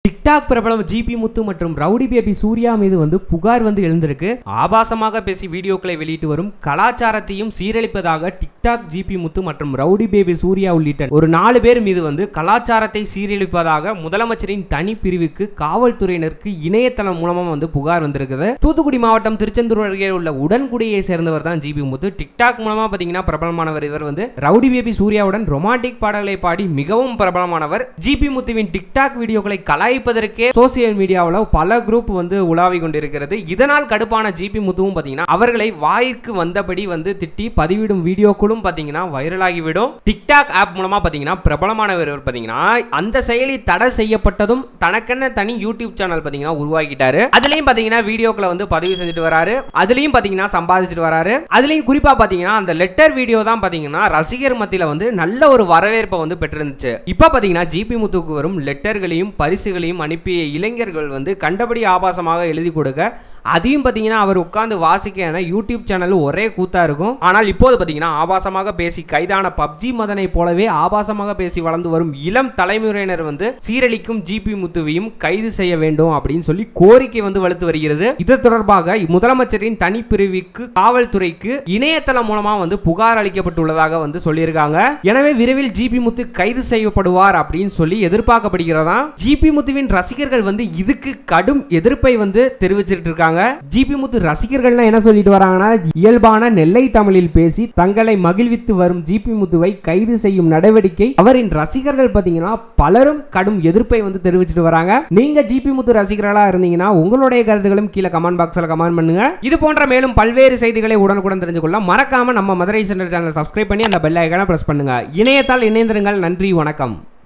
TikTok பிரபலம் GB முத்து மற்றும் rowdy baby Surya மீது வந்து புகார் வந்து எழுந்திருக்கு ஆபாசமாக பேசி வீடியோக்களை வெளியிட்டு வரும் கலாச்சாரத்தையும் சீரழிப்பதாக டிக்டாக் ஜிபி முத்து மற்றும் ரவுடி பேபி சூர்யா உள்ளிட்ட ஒரு நாலு பேர் மீது வந்து கலாச்சாரத்தை சீரழிப்பதாக முதலமைச்சரின் தனி பிரிவுக்கு காவல்துறையினருக்கு இணையதளம் மூலமா வந்து புகார் வந்திருக்குது தூத்துக்குடி மாவட்டம் திருச்செந்தூர் அருகே உள்ள உடன்குடியை சேர்ந்தவர் தான் ஜிபி முத்து டிக்டாக் மூலமா பாத்தீங்கன்னா பிரபலமானவர் இவர் வந்து ரவுடி பேபி சூர்யாவுடன் ரொமான்டிக் பாடல்களை பாடி மிகவும் பிரபலமானவர் ஜிபி முத்துவின் டிக்டாக் வீடியோக்களை கலாய்ப்பதற்கே சோசியல் மீடியாவில் பல குரூப் வந்து உலாவி கொண்டிருக்கிறது இதனால் கடுப்பான ஜிபி முத்துவும் பார்த்தீங்கன்னா அவர்களை வாய்க்கு வந்தபடி வந்து திட்டி பதிவிடும் வீடியோக்களும் பார்த்தீங்கன்னா வைரலாகிவிடும் டிக்டாக் ஆப் மூலமா பார்த்தீங்கன்னா பிரபலமானவர் பார்த்தீங்கன்னா அந்த செயலி தடை செய்யப்பட்டதும் தனக்கென்ன தனி யூடியூப் சேனல் பார்த்தீங்கன்னா உருவாக்கிட்டாரு அதுலயும் பார்த்தீங்கன்னா வீடியோக்களை வந்து பதிவு செஞ்சுட்டு வராரு அதுலயும் பார்த்தீங்கன்னா சம்பாதிச்சுட்டு வராரு அதுலயும் குறிப்பா பார்த்தீங்கன்னா அந்த லெட்டர் வீடியோ தான் பார்த்தீங்கன்னா ரசிகர் மத்தியில வந்து நல்ல ஒரு வரவேற்பை வந்து பெற்றிருந்துச்சு இப்போ பார்த்தீங்கன்னா ஜிபி முத்துக்கு வரும் லெட்டர்களையும் பரிசுகளையும் அனுப்பிய இளைஞர்கள் வந்து கண்டபடி ஆபாசமாக எழுதி கொடுக்க அதையும் பார்த்தீங்கன்னா அவர் உட்கார்ந்து வாசிக்க என யூடியூப் சேனல் ஒரே கூத்தா இருக்கும் ஆனால் இப்போது பார்த்தீங்கன்னா ஆபாசமாக பேசி கைதான பப்ஜி மதனை போலவே ஆபாசமாக பேசி வளர்ந்து வரும் இளம் தலைமுறையினர் வந்து சீரழிக்கும் ஜிபி முத்துவையும் கைது செய்ய வேண்டும் அப்படின்னு சொல்லி கோரிக்கை வந்து வலுத்து வருகிறது இது தொடர்பாக முதலமைச்சரின் தனிப்பிரிவுக்கு காவல்துறைக்கு இணையதளம் மூலமா வந்து புகார் அளிக்கப்பட்டுள்ளதாக வந்து சொல்லியிருக்காங்க எனவே விரைவில் ஜிபி முத்து கைது செய்யப்படுவார் அப்படின்னு சொல்லி எதிர்பார்க்கப்படுகிறதா ஜிபி முத்துவின் ரசிகர்கள் வந்து இதுக்கு கடும் எதிர்ப்பை வந்து தெரிவிச்சிட்டு இருக்காங்க ஜிபி முத்து ரசிகர்கள்லாம் என்ன சொல்லிட்டு வராங்கன்னா இயல்பான நெல்லை தமிழில் பேசி தங்களை மகிழ்வித்து வரும் ஜிபி முத்துவை கைது செய்யும் நடவடிக்கை அவரின் ரசிகர்கள் பாத்தீங்கன்னா பலரும் கடும் எதிர்ப்பை வந்து தெரிவிச்சிட்டு வராங்க நீங்க ஜிபி முத்து ரசிகர்களா இருந்தீங்கன்னா உங்களுடைய கருத்துகளும் கீழே கமெண்ட் பாக்ஸ்ல கமெண்ட் பண்ணுங்க இது போன்ற மேலும் பல்வேறு செய்திகளை உடனுக்குடன் தெரிஞ்சுக்கொள்ள மறக்காம நம்ம மதுரை சென்டர் சேனல் சப்ஸ்கிரைப் பண்ணி அந்த பெல் ஐக்கான பிரஸ் பண்ணுங்க இணையத்தால் இணைந்திருங்கள் நன்றி வணக்கம்